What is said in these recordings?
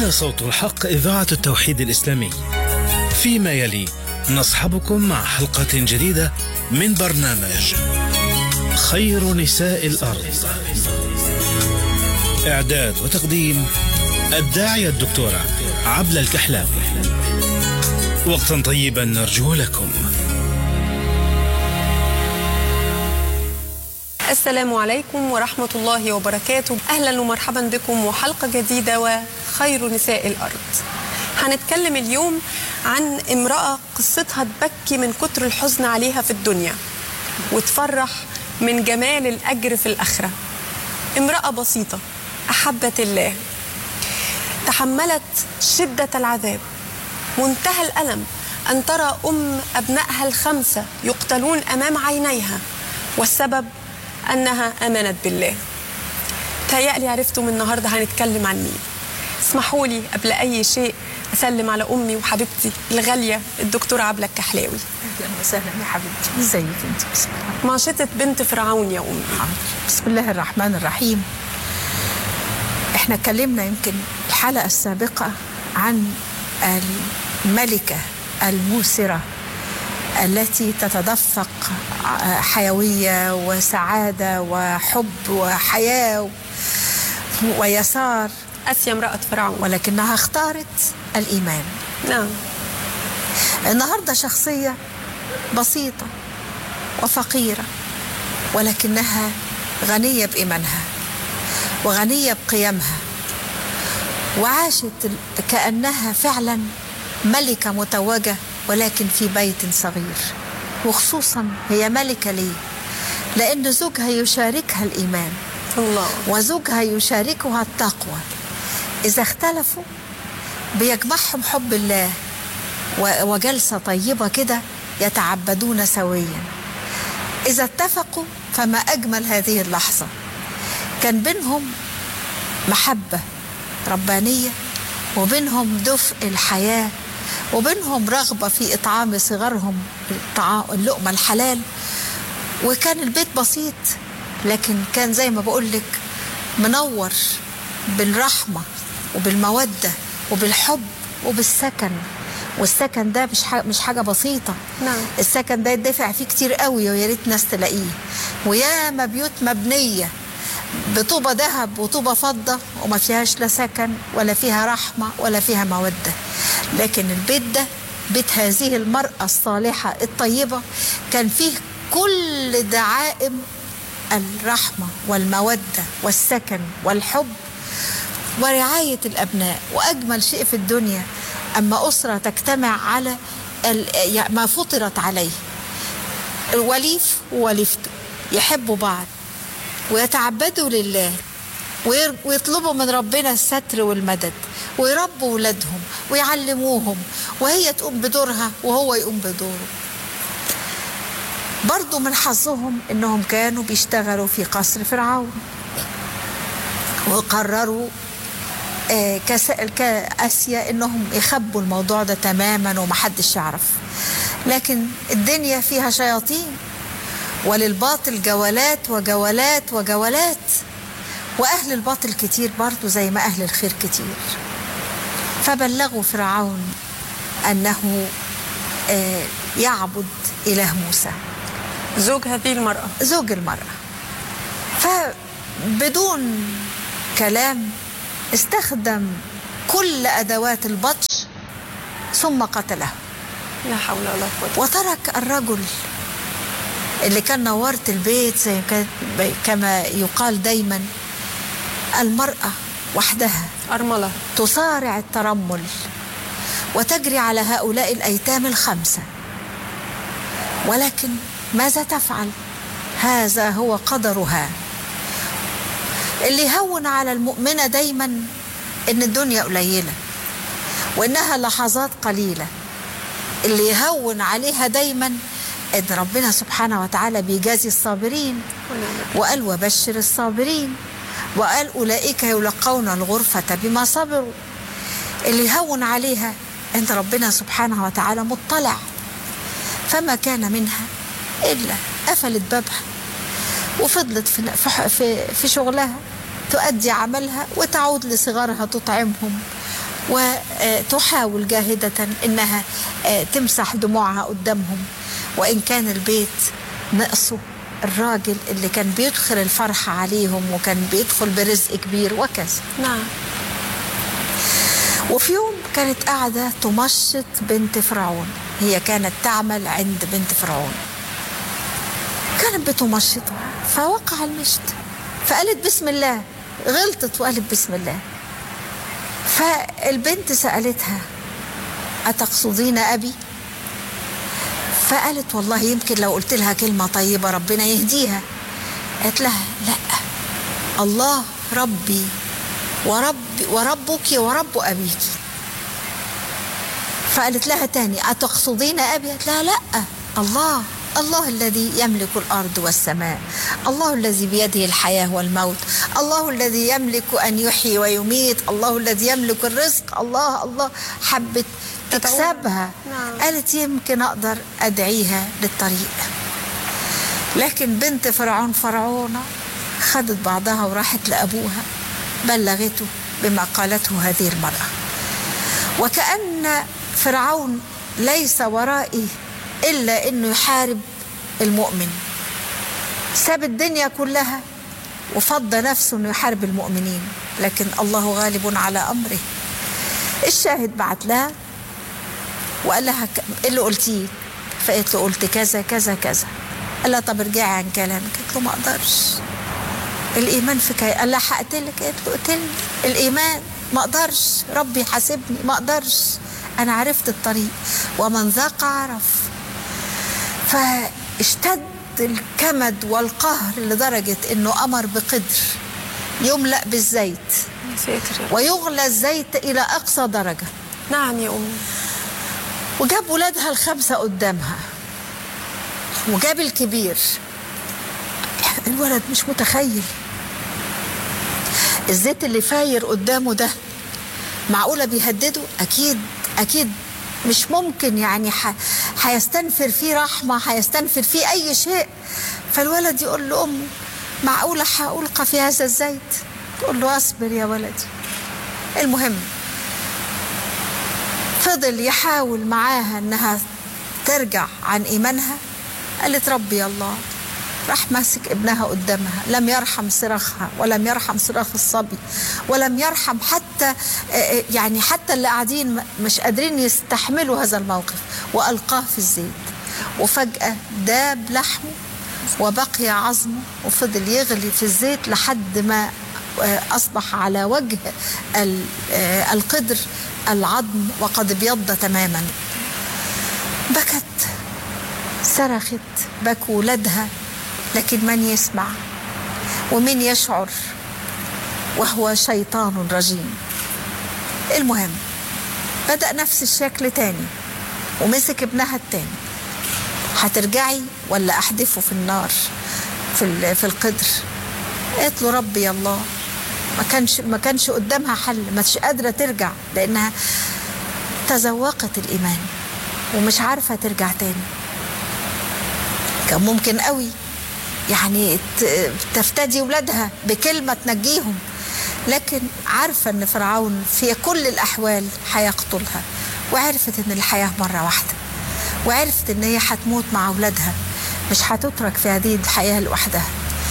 هنا صوت الحق إذاعة التوحيد الإسلامي فيما يلي نصحبكم مع حلقة جديدة من برنامج خير نساء الأرض إعداد وتقديم الداعية الدكتورة عبلة الكحلاوي وقتا طيبا نرجو لكم السلام عليكم ورحمة الله وبركاته أهلا ومرحبا بكم وحلقة جديدة وخير نساء الأرض هنتكلم اليوم عن امرأة قصتها تبكي من كتر الحزن عليها في الدنيا وتفرح من جمال الأجر في الآخرة امرأة بسيطة أحبت الله تحملت شدة العذاب منتهى الألم أن ترى أم أبنائها الخمسة يقتلون أمام عينيها والسبب أنها آمنت بالله تهيألي عرفتم النهاردة هنتكلم عن مين اسمحوا لي قبل أي شيء أسلم على أمي وحبيبتي الغالية الدكتورة عبلة الكحلاوي اهلا وسهلا يا حبيبتي ازيك انت بسم الله معشطة بنت فرعون يا أمي بسم الله الرحمن الرحيم احنا اتكلمنا يمكن الحلقة السابقة عن الملكة الموسرة التي تتدفق حيوية وسعادة وحب وحياة ويسار آسيا امرأة فرعون ولكنها اختارت الإيمان نعم النهاردة شخصية بسيطة وفقيرة ولكنها غنية بإيمانها وغنية بقيمها وعاشت كأنها فعلا ملكة متوجة ولكن في بيت صغير وخصوصا هي ملكة ليه لأن زوجها يشاركها الإيمان الله وزوجها يشاركها التقوى إذا اختلفوا بيجمعهم حب الله و- وجلسة طيبة كده يتعبدون سويا إذا اتفقوا فما أجمل هذه اللحظة كان بينهم محبة ربانية وبينهم دفء الحياة وبينهم رغبة في إطعام صغارهم الطعام- اللقمة الحلال وكان البيت بسيط لكن كان زي ما بقول لك منور بالرحمة وبالمودة وبالحب وبالسكن والسكن ده مش حاجة مش حاجة بسيطة نعم. السكن ده يدفع فيه كتير قوي ويا ريت ناس تلاقيه وياما بيوت مبنية بطوبة ذهب وطوبة فضة وما فيهاش لا سكن ولا فيها رحمة ولا فيها مودة لكن البيت ده بيت هذه المرأة الصالحة الطيبة كان فيه كل دعائم الرحمة والمودة والسكن والحب ورعاية الأبناء وأجمل شيء في الدنيا أما أسرة تجتمع على ال- يعني ما فطرت عليه الوليف ووليفته يحبوا بعض ويتعبدوا لله وير- ويطلبوا من ربنا الستر والمدد ويربوا ولادهم ويعلموهم وهي تقوم بدورها وهو يقوم بدوره برضو من حظهم انهم كانوا بيشتغلوا في قصر فرعون وقرروا آه، كس- كآسيا انهم يخبوا الموضوع ده تماما ومحدش يعرف لكن الدنيا فيها شياطين وللباطل جولات وجولات وجولات واهل الباطل كتير برضو زي ما اهل الخير كتير فبلغوا فرعون انه آه، يعبد اله موسى زوج هذه المرأة زوج المرأة فبدون كلام استخدم كل أدوات البطش ثم قتله لا حول ولا قوة وترك الرجل اللي كان نورت البيت زي ما كان- كما يقال دايما المرأة وحدها أرملة تصارع الترمل وتجري على هؤلاء الأيتام الخمسة ولكن ماذا تفعل هذا هو قدرها اللي يهون على المؤمنة دايما إن الدنيا قليلة وإنها لحظات قليلة اللي يهون عليها دايما إن ربنا سبحانه وتعالى بيجازي الصابرين وقال وبشر الصابرين وقال أولئك يلقون الغرفة بما صبروا اللي يهون عليها أن ربنا سبحانه وتعالى مطلع فما كان منها إلا قفلت بابها وفضلت في في- في في شغلها تؤدي عملها وتعود لصغارها تطعمهم وتحاول جاهدة إنها آه، تمسح دموعها قدامهم وإن كان البيت نقصه الراجل اللي كان بيدخل الفرحة عليهم وكان بيدخل برزق كبير وكذا نعم وفي يوم كانت قاعدة تمشط بنت فرعون هي كانت تعمل عند بنت فرعون كانت بتمشطها فوقع المشط فقالت بسم الله غلطت وقالت بسم الله فالبنت سألتها أتقصدين أبي فقالت والله يمكن لو قلت لها كلمة طيبة ربنا يهديها قالت لها لا الله ربي ورب وربك ورب أبيك فقالت لها تاني أتقصدين أبي قالت لها لا الله الله الذي يملك الأرض والسماء الله الذي بيده الحياة والموت الله الذي يملك أن يحيي ويميت الله الذي يملك الرزق الله الله حبت تكسبها نعم. قالت يمكن أقدر أدعيها للطريق لكن بنت فرعون فرعونة خدت بعضها وراحت لأبوها بلغته بما قالته هذه المرأة وكأن فرعون ليس ورائي إلا أنه يحارب المؤمن ساب الدنيا كلها وفضى نفسه أنه يحارب المؤمنين لكن الله غالب على أمره الشاهد بعت لها وقال لها ك- ايه اللي قلتيه فقالت له قلت كذا كذا كذا قال لها طب ارجعي عن كلامك قالت له ما اقدرش الايمان في كي قال لها هقتلك قالت له قتلني الايمان ما اقدرش ربي حاسبني ما اقدرش انا عرفت الطريق ومن ذاق عرف فاشتد الكمد والقهر لدرجه انه امر بقدر يملا بالزيت يا ساتر يا رب. ويغلى الزيت الى اقصى درجه نعم يا أمي وجاب ولادها الخمسة قدامها وجاب الكبير الولد مش متخيل الزيت اللي فاير قدامه ده معقولة بيهدده أكيد أكيد مش ممكن يعني ح- هيستنفر فيه رحمة هيستنفر فيه أي شيء فالولد يقول لأمه معقولة هألقى في هذا الزيت تقول له أصبر يا ولدي المهم فضل يحاول معاها انها ترجع عن ايمانها قالت ربي الله راح ماسك ابنها قدامها لم يرحم صراخها ولم يرحم صراخ الصبي ولم يرحم حتى آه، آه، يعني حتى اللي قاعدين م- مش قادرين يستحملوا هذا الموقف والقاه في الزيت وفجاه داب لحمه وبقي عظمه وفضل يغلي في الزيت لحد ما آه، أصبح على وجه ال- آه، القدر العظم وقد ابيض تماما بكت صرخت بكوا ولادها لكن من يسمع ومن يشعر وهو شيطان رجيم المهم بدأ نفس الشكل تاني ومسك ابنها التاني هترجعي ولا أحدفه في النار في ال- في القدر قالت له ربي يا الله ما كانش ما كانش قدامها حل ما كانش قادره ترجع لانها تذوقت الايمان ومش عارفه ترجع تاني كان ممكن قوي يعني ت- تفتدي ولادها بكلمه تنجيهم لكن عارفه ان فرعون في كل الاحوال هيقتلها وعرفت ان الحياه مره واحده وعرفت ان هي هتموت مع اولادها مش هتترك في هذه الحياه لوحدها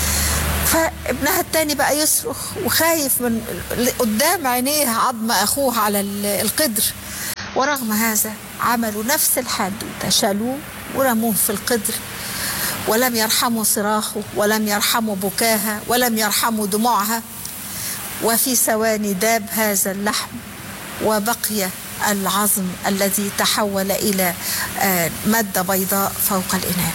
فابنها التاني بقى يصرخ وخايف من قدام عينيه عظم اخوه على ال- القدر ورغم هذا عملوا نفس الحادوته شالوه ورموه في القدر ولم يرحموا صراخه ولم يرحموا بكاها ولم يرحموا دموعها وفي ثواني داب هذا اللحم وبقي العظم الذي تحول الى آه، ماده بيضاء فوق الاناء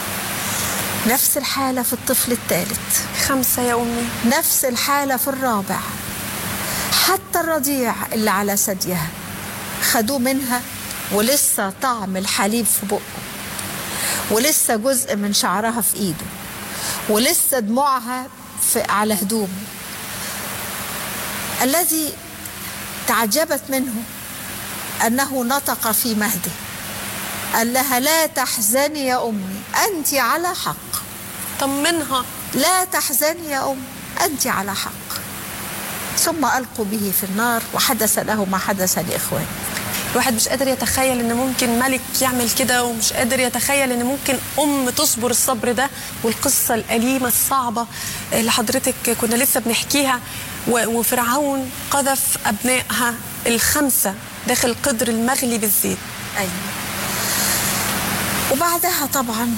نفس الحاله في الطفل الثالث خمسة يا أمي نفس الحالة في الرابع حتى الرضيع اللي على ثديها خدوه منها ولسه طعم الحليب في بقه ولسه جزء من شعرها في ايده ولسه دموعها في على هدومه الذي تعجبت منه انه نطق في مهده قال لها لا تحزني يا امي انت على حق طمنها لا تحزني يا أم أنت على حق ثم ألقوا به في النار وحدث له ما حدث لإخوانه الواحد مش قادر يتخيل ان ممكن ملك يعمل كده ومش قادر يتخيل ان ممكن ام تصبر الصبر ده والقصه الاليمه الصعبه اللي حضرتك كنا لسه بنحكيها و- وفرعون قذف ابنائها الخمسه داخل قدر المغلي بالزيت أيوة وبعدها طبعا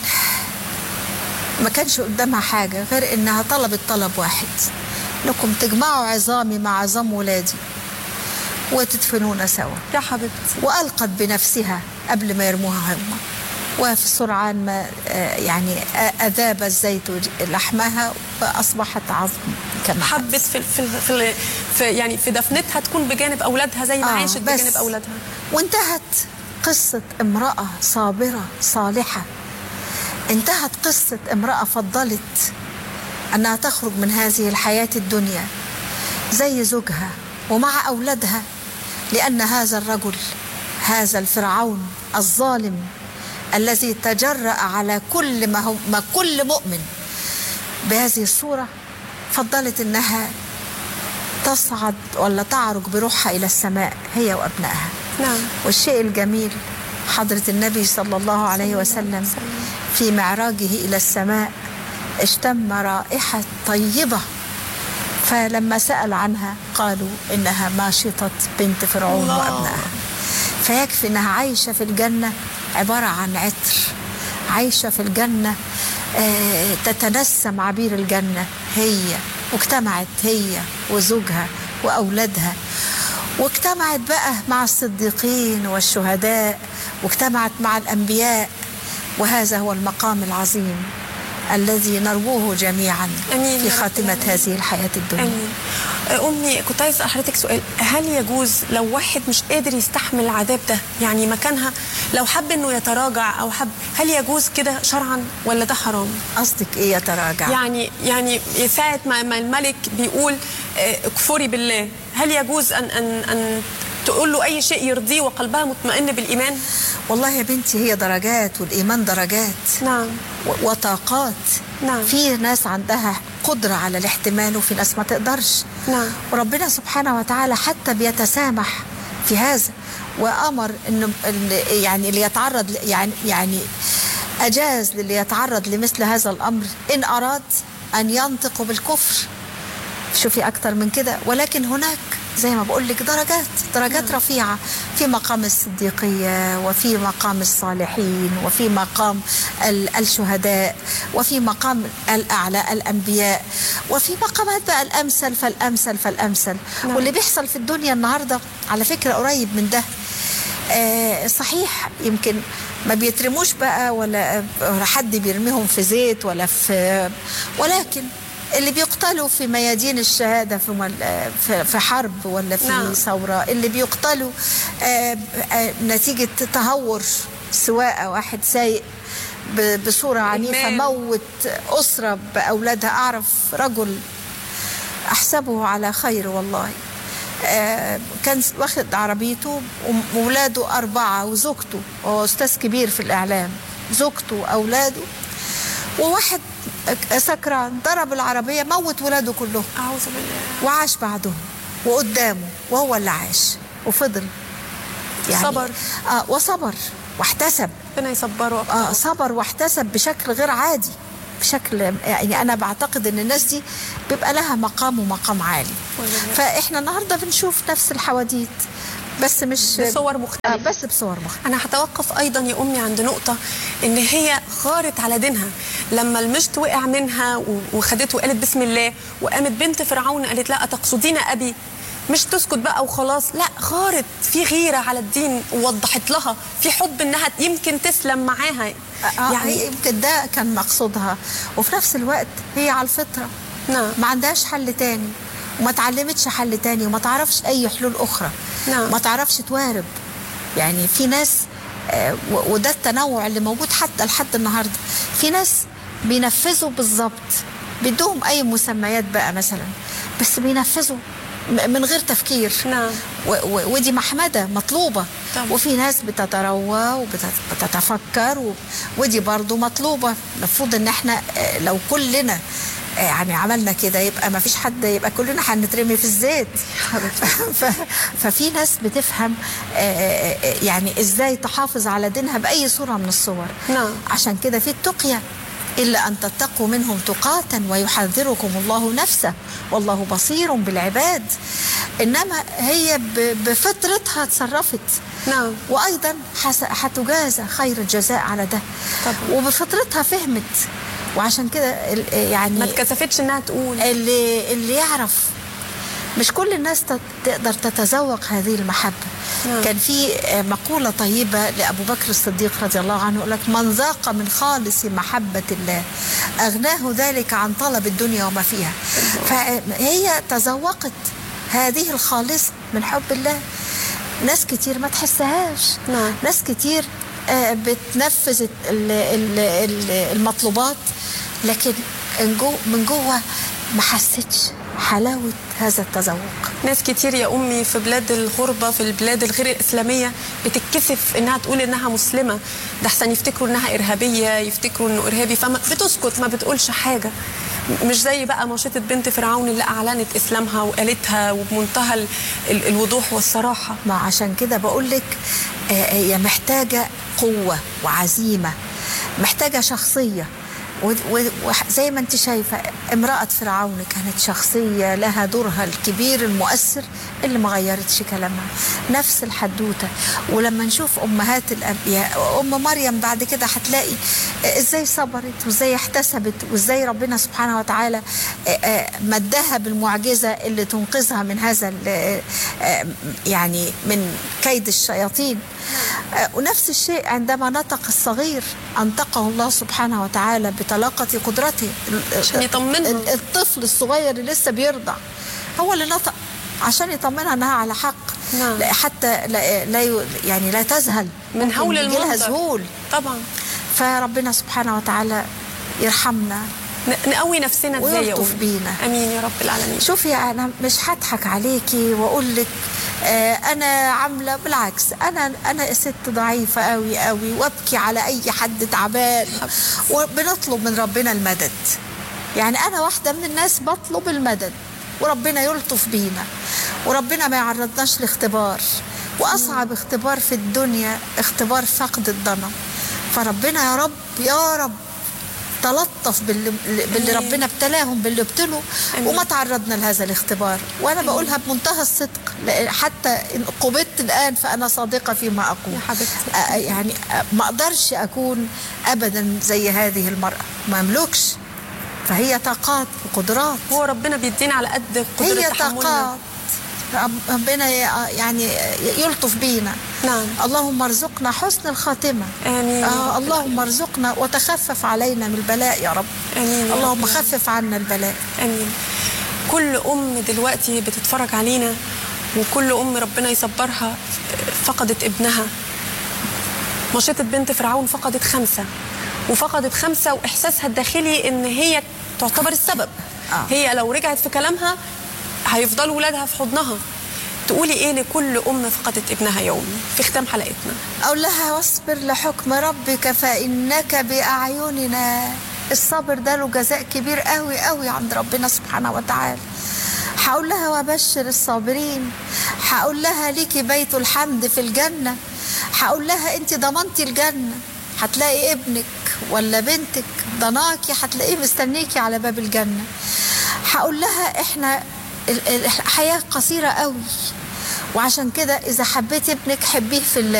ما كانش قدامها حاجة غير إنها طلبت طلب واحد إنكم تجمعوا عظامي مع عظام ولادي وتدفنونا سوا يا حبيبتي وألقت بنفسها قبل ما يرموها هم وفي سرعان ما آه، يعني آ- أذاب الزيت لحمها وأصبحت عظم كما حبت في في في, في يعني في دفنتها تكون بجانب اولادها زي ما آه، عاشت بس. بجانب اولادها وانتهت قصة امرأة صابرة صالحة انتهت قصة امرأة فضلت أنها تخرج من هذه الحياة الدنيا زي زوجها ومع أولادها لأن هذا الرجل هذا الفرعون الظالم الذي تجرأ على كل ما, هو ما كل مؤمن بهذه الصورة فضلت أنها تصعد ولا تعرج بروحها إلى السماء هي وأبنائها نعم والشيء الجميل حضرة النبي صلى الله عليه وسلم في معراجه إلى السماء اشتم رائحة طيبة فلما سأل عنها قالوا إنها ماشطة بنت فرعون الله. وأبنائها فيكفي إنها عايشة في الجنة عبارة عن عطر عايشة في الجنة آه، تتنسم عبير الجنة هي واجتمعت هي وزوجها وأولادها واجتمعت بقى مع الصديقين والشهداء واجتمعت مع الأنبياء وهذا هو المقام العظيم الذي نرجوه جميعا آمين في يا رب خاتمة العالمين. هذه الحياة الدنيا امين امي كنت عايز اسال حضرتك سؤال هل يجوز لو واحد مش قادر يستحمل العذاب ده يعني مكانها لو حب انه يتراجع او حب هل يجوز كده شرعا ولا ده حرام قصدك إيه يتراجع يعني يعني ساعه ما ما الملك بيقول آه، اكفري بالله هل يجوز ان ان ان تقول له اي شيء يرضيه وقلبها مطمئن بالايمان والله يا بنتي هي درجات والإيمان درجات نعم و- وطاقات نعم. في ناس عندها قدرة على الاحتمال وفي ناس ما تقدرش نعم. وربنا سبحانه وتعالى حتى بيتسامح في هذا وأمر إنه إن- يعني اللي يتعرض ل- يعني يعني أجاز للي يتعرض لمثل هذا الأمر إن أراد أن ينطق بالكفر شوفي أكتر من كده ولكن هناك زي ما بقول لك درجات درجات رفيعة في مقام الصديقية وفي مقام الصالحين وفي مقام ال- الشهداء وفي مقام الأعلى الأنبياء وفي مقامات بقى الأمثل فالأمثل فالأمثل نعم. واللي بيحصل في الدنيا النهاردة على فكرة قريب من ده آه صحيح يمكن ما بيترموش بقى ولا ولا حد بيرميهم في زيت ولا في ولكن اللي بيقتلوا في ميادين الشهادة في مل- في في حرب ولا في نعم. ثورة اللي بيقتلوا آه، آه، نتيجة تهور سواقة واحد سايق ب- بصورة عنيفة إدمان. موت أسرة بأولادها أعرف رجل أحسبه على خير والله آه، كان واخد عربيته وولاده أربعة وزوجته هو أستاذ كبير في الإعلام زوجته وأولاده وواحد سكران ضرب العربية موت ولاده كلهم اعوذ بالله وعاش بعدهم وقدامه وهو اللي عاش وفضل صبر. آه وصبر واحتسب ربنا يصبره اكتر آه صبر واحتسب بشكل غير عادي بشكل يعني انا بعتقد ان الناس دي بيبقى لها مقام ومقام عالي والله. فاحنا النهارده بنشوف نفس الحواديت بس مش بصور آه مختلفه بس بصور مختلفه انا هتوقف ايضا يا امي عند نقطه ان هي غارت على دينها لما المشط وقع منها و- وخدته وقالت بسم الله وقامت بنت فرعون قالت لا اتقصدين ابي مش تسكت بقى وخلاص لا غارت في غيره على الدين ووضحت لها في حب انها يمكن تسلم معاها آه يعني يمكن ده كان مقصودها وفي نفس الوقت هي على الفطره نعم. ما عندهاش حل تاني وما تعلمتش حل تاني وما تعرفش اي حلول اخرى نعم. ما تعرفش توارب يعني في ناس آه، و- وده التنوع اللي موجود حتى لحد النهارده في ناس بينفذوا بالظبط بدهم اي مسميات بقى مثلا بس بينفذوا م- من غير تفكير نعم. و- و- ودي محمده مطلوبه طبعا. وفي ناس بتتروى وبتتفكر و... ودي برضو مطلوبة المفروض ان احنا آه، لو كلنا يعني عملنا كده يبقى ما فيش حد يبقى كلنا هنترمي في الزيت ف... ففي ناس بتفهم آه، آه، آه، يعني ازاي تحافظ على دينها باي صوره من الصور نعم. عشان كده في التقيه إلا أن تتقوا منهم تقاتا ويحذركم الله نفسه والله بصير بالعباد إنما هي ب- بفطرتها تصرفت نعم. وأيضا حس- هتجازى خير الجزاء على ده طبعا. وبفطرتها فهمت وعشان كده ال- يعني ما اتكسفتش انها تقول اللي اللي يعرف مش كل الناس تت- تقدر تتذوق هذه المحبة نعم. كان في آه، مقولة طيبة لأبو بكر الصديق رضي الله عنه يقول لك من ذاق من خالص محبة الله أغناه ذلك عن طلب الدنيا وما فيها فهي تذوقت هذه الخالصة من حب الله ناس كتير ما تحسهاش نعم. ناس كتير آه، بتنفذ ال- ال- ال- المطلوبات لكن من جو- من جوه ما حستش حلاوة هذا التذوق ناس كتير يا امي في بلاد الغربه في البلاد الغير الاسلاميه بتتكسف انها تقول انها مسلمه ده احسن يفتكروا انها ارهابيه يفتكروا انه ارهابي فما بتسكت ما بتقولش حاجه م- مش زي بقى مشيطة بنت فرعون اللي اعلنت اسلامها وقالتها وبمنتهى ال- ال- الوضوح والصراحه ما عشان كده بقول لك آه، هي محتاجة قوة وعزيمة محتاجة شخصية وزي ما انت شايفة امرأة فرعون كانت شخصية لها دورها الكبير المؤثر اللي ما غيرتش كلامها نفس الحدوتة ولما نشوف أمهات الأنبياء أم مريم بعد كده هتلاقي آه، ازاي صبرت وازاي احتسبت وازاي ربنا سبحانه وتعالى آه، آه، مدها بالمعجزة اللي تنقذها من هذا ال- آه، يعني من كيد الشياطين آه، ونفس الشيء عندما نطق الصغير أنطقه الله سبحانه وتعالى بطلاقة قدرته عشان يطمنها. ال- الطفل الصغير اللي لسه بيرضع هو اللي نطق عشان يطمنها انها على حق نعم. لا- حتى لا, لا ي- يعني لا تذهل من هول يجي لها المنظر ذهول طبعا فربنا سبحانه وتعالى يرحمنا ن- نقوي نفسنا ازاي يا ويلطف امي بينا. امين يا رب العالمين شوفي انا مش هضحك عليكي واقول لك آه انا عامله بالعكس انا انا ست ضعيفه قوي قوي وابكي على اي حد تعبان وبنطلب من ربنا المدد يعني انا واحده من الناس بطلب المدد وربنا يلطف بينا وربنا ما يعرضناش لاختبار واصعب اختبار في الدنيا اختبار فقد الضنا فربنا يا رب يا رب تلطف باللي, باللي آمين. ربنا ابتلاهم باللي ابتلوا آمين. وما تعرضنا لهذا الاختبار وانا بقولها بمنتهى الصدق لأن حتى ان قبضت الان فانا صادقه فيما اقول يا حبيبتي. آه، يعني آه، ما اقدرش اكون ابدا زي هذه المراه ما املكش فهي طاقات وقدرات هو ربنا بيدينا على قد قدره هي تحملنا طاقات رب- ربنا ي- يعني يلطف بينا نعم. اللهم ارزقنا حسن الخاتمه آمين. آه اللهم ارزقنا وتخفف علينا من البلاء يا رب آمين يا اللهم رب. خفف عنا البلاء امين كل ام دلوقتي بتتفرج علينا وكل ام ربنا يصبرها فقدت ابنها مشيطة بنت فرعون فقدت خمسة وفقدت خمسة وإحساسها الداخلي إن هي تعتبر السبب آه. هي لو رجعت في كلامها هيفضلوا ولادها في حضنها تقولي إيه لكل أم فقدت ابنها يوم في ختام حلقتنا أقول لها واصبر لحكم ربك فإنك بأعيننا الصبر ده له جزاء كبير قوي قوي عند ربنا سبحانه وتعالى هقول لها وبشر الصابرين هقول لها ليكي بيت الحمد في الجنة هقول لها انت ضمنتي الجنة هتلاقي ابنك ولا بنتك ضناكي هتلاقيه مستنيكي على باب الجنة هقول لها احنا ال- ال- الحياة قصيرة قوي وعشان كده إذا حبيت ابنك حبيه في الله